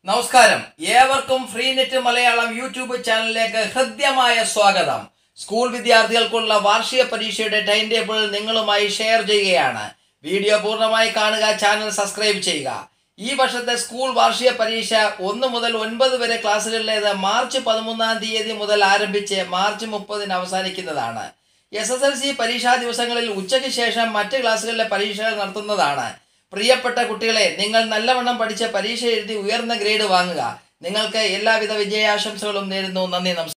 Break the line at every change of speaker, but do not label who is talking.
നമസ്കാരം ഏവർക്കും free net Malayalam YouTube ചാനലിലേക്ക് ഹൃദ്യമായ സ്വാഗതം സ്കൂൾ വിദ്യാർത്ഥികൾക്കുള്ള വാർഷിക പരീക്ഷയുടെ ടൈം ടേബിൾ നിങ്ങളുമായി ഷെയർ ചെയ്യുകയാണ് വീഡിയോ പൂർണ്ണമായി കാണുക ചാനൽ സബ്സ്ക്രൈബ് ചെയ്യുക ഈ വർഷത്തെ സ്കൂൾ വാർഷിക പരീക്ഷ ഒന്ന് മുതൽ ഒൻപത് വരെ ക്ലാസ്സുകളിലേത് മാർച്ച് പതിമൂന്നാം തീയതി മുതൽ ആരംഭിച്ച് മാർച്ച് മുപ്പതിന് അവസാനിക്കുന്നതാണ് എസ് എസ് എൽ സി പരീക്ഷാ ദിവസങ്ങളിൽ ഉച്ചയ്ക്ക് ശേഷം മറ്റ് ക്ലാസ്സുകളിലെ പരീക്ഷകൾ നടത്തുന്നതാണ് പ്രിയപ്പെട്ട കുട്ടികളെ നിങ്ങൾ നല്ലവണ്ണം പഠിച്ച് പരീക്ഷ എഴുതി ഉയർന്ന ഗ്രേഡ് വാങ്ങുക നിങ്ങൾക്ക് എല്ലാവിധ വിജയാശംസകളും നേരുന്നു നന്ദി നമസ്കാരം